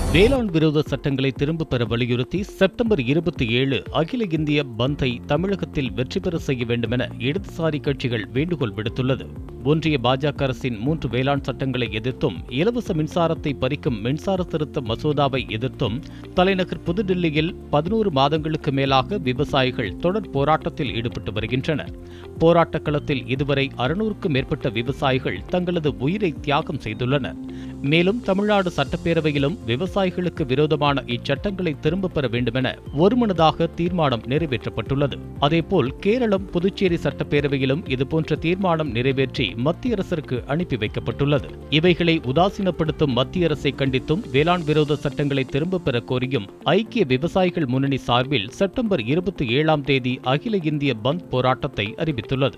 வேளாண் விரோத சட்டங்களை திரும்பப் பெற வலியுறுத்தி செப்டம்பர் இருபத்தி ஏழு அகில இந்திய பந்தை தமிழகத்தில் வெற்றி பெற செய்ய வேண்டுமென இடதுசாரி கட்சிகள் வேண்டுகோள் விடுத்துள்ளது ஒன்றிய பாஜக அரசின் மூன்று வேளாண் சட்டங்களை எதிர்த்தும் இலவச மின்சாரத்தை பறிக்கும் மின்சார திருத்த மசோதாவை எதிர்த்தும் தலைநகர் புதுடில்லியில் பதினோரு மாதங்களுக்கு மேலாக விவசாயிகள் தொடர் போராட்டத்தில் ஈடுபட்டு வருகின்றனர் போராட்டக் களத்தில் இதுவரை அறுநூறுக்கும் மேற்பட்ட விவசாயிகள் தங்களது உயிரை தியாகம் செய்துள்ளனர் மேலும் தமிழ்நாடு சட்டப்பேரவையிலும் விவசாயிகளுக்கு விரோதமான இச்சட்டங்களை திரும்பப் பெற வேண்டுமென ஒருமனதாக தீர்மானம் நிறைவேற்றப்பட்டுள்ளது அதேபோல் கேரளம் புதுச்சேரி சட்டப்பேரவையிலும் இதுபோன்ற தீர்மானம் நிறைவேற்றி மத்திய அரசிற்கு அனுப்பி வைக்கப்பட்டுள்ளது இவைகளை உதாசீனப்படுத்தும் மத்திய அரசை கண்டித்தும் வேளாண் விரோத சட்டங்களை திரும்பப் பெற கோரியும் ஐக்கிய விவசாயிகள் முன்னணி சார்பில் செப்டம்பர் இருபத்தி ஏழாம் தேதி அகில இந்திய பந்த் போராட்டத்தை அறிவித்துள்ளது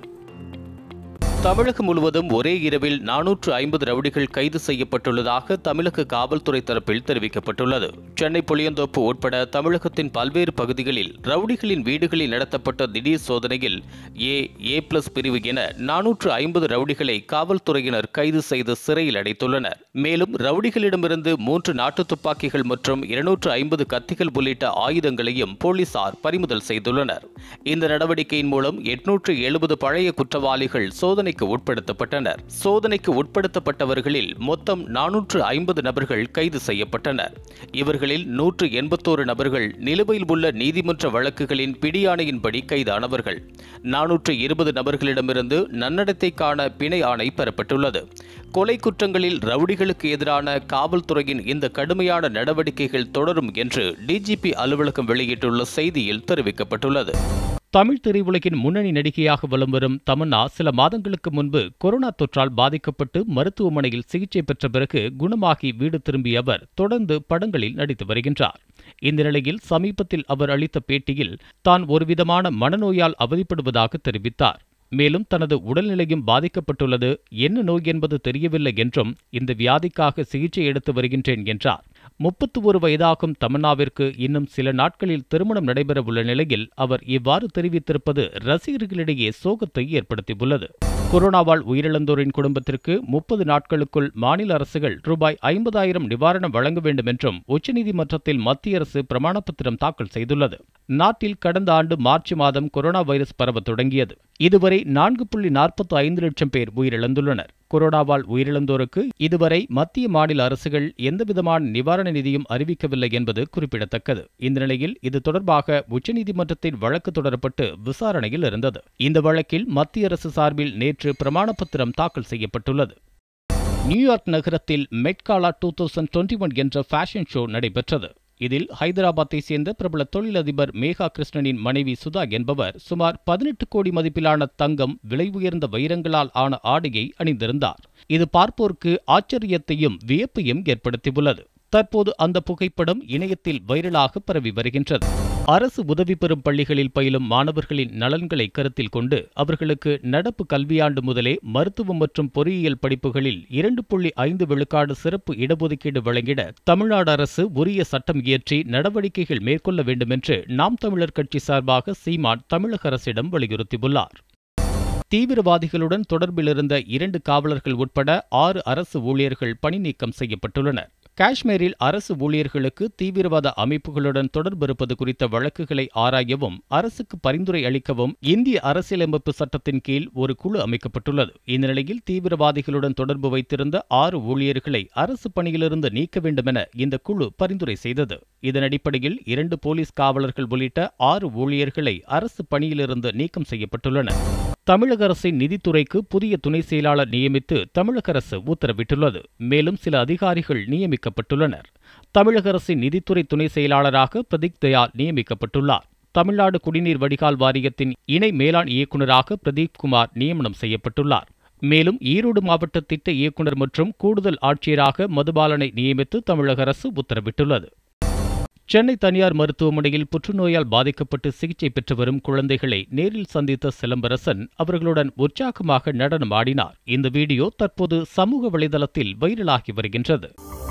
தமிழகம் முழுவதும் ஒரே இரவில் நானூற்று ஐம்பது ரவுடிகள் கைது செய்யப்பட்டுள்ளதாக தமிழக காவல்துறை தரப்பில் தெரிவிக்கப்பட்டுள்ளது சென்னை புளியந்தோப்பு உட்பட தமிழகத்தின் பல்வேறு பகுதிகளில் ரவுடிகளின் வீடுகளில் நடத்தப்பட்ட திடீர் சோதனையில் ஏ ஏ பிளஸ் பிரிவு என நானூற்று ஐம்பது ரவுடிகளை காவல்துறையினர் கைது செய்து சிறையில் அடைத்துள்ளனர் மேலும் ரவுடிகளிடமிருந்து மூன்று நாட்டு துப்பாக்கிகள் மற்றும் இருநூற்று ஐம்பது கத்திகள் உள்ளிட்ட ஆயுதங்களையும் போலீசார் பறிமுதல் செய்துள்ளனர் இந்த நடவடிக்கையின் மூலம் எட்நூற்று எழுபது பழைய குற்றவாளிகள் சோதனைக்கு உட்படுத்தப்பட்டனர் சோதனைக்கு உட்படுத்தப்பட்டவர்களில் மொத்தம் நானூற்று ஐம்பது நபர்கள் கைது செய்யப்பட்டனர் இவர்களில் நூற்று எண்பத்தோரு நபர்கள் நிலுவையில் உள்ள நீதிமன்ற வழக்குகளின் பிடியாணையின்படி கைதானவர்கள் நானூற்று இருபது நபர்களிடமிருந்து நன்னடத்தைக்கான பிணை ஆணை பெறப்பட்டுள்ளது கொலை குற்றங்களில் ரவுடிகளுக்கு எதிரான காவல்துறையின் இந்த கடுமையான நடவடிக்கைகள் தொடரும் என்று டிஜிபி அலுவலகம் வெளியிட்டுள்ள செய்தியில் தெரிவிக்கப்பட்டுள்ளது தமிழ் திரையுலகின் முன்னணி நடிகையாக வலம் வரும் தமன்னா சில மாதங்களுக்கு முன்பு கொரோனா தொற்றால் பாதிக்கப்பட்டு மருத்துவமனையில் சிகிச்சை பெற்ற பிறகு குணமாகி வீடு திரும்பிய அவர் தொடர்ந்து படங்களில் நடித்து வருகின்றார் இந்த நிலையில் சமீபத்தில் அவர் அளித்த பேட்டியில் தான் ஒருவிதமான மனநோயால் அவதிப்படுவதாக தெரிவித்தார் மேலும் தனது உடல்நிலையும் பாதிக்கப்பட்டுள்ளது என்ன நோய் என்பது தெரியவில்லை என்றும் இந்த வியாதிக்காக சிகிச்சை எடுத்து வருகின்றேன் என்றார் முப்பத்து ஒரு வயதாகும் தமன்னாவிற்கு இன்னும் சில நாட்களில் திருமணம் நடைபெற உள்ள நிலையில் அவர் இவ்வாறு தெரிவித்திருப்பது ரசிகர்களிடையே சோகத்தை ஏற்படுத்தியுள்ளது கொரோனாவால் உயிரிழந்தோரின் குடும்பத்திற்கு முப்பது நாட்களுக்குள் மாநில அரசுகள் ரூபாய் ஐம்பதாயிரம் நிவாரணம் வழங்க வேண்டும் என்றும் உச்சநீதிமன்றத்தில் மத்திய அரசு பிரமாணப்பத்திரம் தாக்கல் செய்துள்ளது நாட்டில் கடந்த ஆண்டு மார்ச் மாதம் கொரோனா வைரஸ் பரவ தொடங்கியது இதுவரை நான்கு புள்ளி நாற்பத்தி ஐந்து லட்சம் பேர் உயிரிழந்துள்ளனர் கொரோனாவால் உயிரிழந்தோருக்கு இதுவரை மத்திய மாநில அரசுகள் எந்தவிதமான நிவாரண நிதியும் அறிவிக்கவில்லை என்பது குறிப்பிடத்தக்கது இந்த நிலையில் இது தொடர்பாக உச்சநீதிமன்றத்தில் வழக்கு தொடரப்பட்டு விசாரணையில் இருந்தது இந்த வழக்கில் மத்திய அரசு சார்பில் நேற்று பிரமாணப்பத்திரம் தாக்கல் செய்யப்பட்டுள்ளது நியூயார்க் நகரத்தில் Met Gala two thousand twenty one என்ற ஃபேஷன் ஷோ நடைபெற்றது இதில் ஹைதராபாத்தை சேர்ந்த பிரபல தொழிலதிபர் மேகா கிருஷ்ணனின் மனைவி சுதா என்பவர் சுமார் பதினெட்டு கோடி மதிப்பிலான தங்கம் விலை உயர்ந்த வைரங்களால் ஆன ஆடையை அணிந்திருந்தார் இது பார்ப்போருக்கு ஆச்சரியத்தையும் வியப்பையும் ஏற்படுத்தியுள்ளது தற்போது அந்த புகைப்படம் இணையத்தில் வைரலாக பரவி வருகின்றது அரசு உதவி பெறும் பள்ளிகளில் பயிலும் மாணவர்களின் நலன்களை கருத்தில் கொண்டு அவர்களுக்கு நடப்பு கல்வியாண்டு முதலே மருத்துவம் மற்றும் பொறியியல் படிப்புகளில் இரண்டு புள்ளி ஐந்து விழுக்காடு சிறப்பு இடஒதுக்கீடு வழங்கிட தமிழ்நாடு அரசு உரிய சட்டம் இயற்றி நடவடிக்கைகள் மேற்கொள்ள வேண்டுமென்று நாம் தமிழர் கட்சி சார்பாக சீமான் தமிழக அரசிடம் வலியுறுத்தியுள்ளார் தீவிரவாதிகளுடன் தொடர்பில் இருந்த இரண்டு காவலர்கள் உட்பட ஆறு அரசு ஊழியர்கள் பணி நீக்கம் செய்யப்பட்டுள்ளனர் காஷ்மீரில் அரசு ஊழியர்களுக்கு தீவிரவாத அமைப்புகளுடன் தொடர்பு இருப்பது குறித்த வழக்குகளை ஆராயவும் அரசுக்கு பரிந்துரை அளிக்கவும் இந்திய அரசியலமைப்பு சட்டத்தின் கீழ் ஒரு குழு அமைக்கப்பட்டுள்ளது இந்த நிலையில் தீவிரவாதிகளுடன் தொடர்பு வைத்திருந்த ஆறு ஊழியர்களை அரசு பணியிலிருந்து நீக்க வேண்டுமென இந்த குழு பரிந்துரை செய்தது இதன் அடிப்படையில் இரண்டு போலீஸ் காவலர்கள் உள்ளிட்ட ஆறு ஊழியர்களை அரசு பணியிலிருந்து நீக்கம் செய்யப்பட்டுள்ளனர் தமிழக அரசின் நிதித்துறைக்கு புதிய துணை செயலாளர் நியமித்து தமிழக அரசு உத்தரவிட்டுள்ளது மேலும் சில அதிகாரிகள் நியமிக்கப்பட்டுள்ளனர் தமிழக அரசின் நிதித்துறை துணை செயலாளராக பிரதீக் தயாள் நியமிக்கப்பட்டுள்ளார் தமிழ்நாடு குடிநீர் வடிகால் வாரியத்தின் இணை மேலாண் இயக்குநராக பிரதீப் குமார் நியமனம் செய்யப்பட்டுள்ளார் மேலும் ஈரோடு மாவட்ட திட்ட இயக்குநர் மற்றும் கூடுதல் ஆட்சியராக மதுபாலனை நியமித்து தமிழக அரசு உத்தரவிட்டுள்ளது சென்னை தனியார் மருத்துவமனையில் புற்றுநோயால் பாதிக்கப்பட்டு சிகிச்சை பெற்று வரும் குழந்தைகளை நேரில் சந்தித்த சிலம்பரசன் அவர்களுடன் உற்சாகமாக நடனம் ஆடினார் இந்த வீடியோ தற்போது சமூக வலைதளத்தில் வைரலாகி வருகின்றது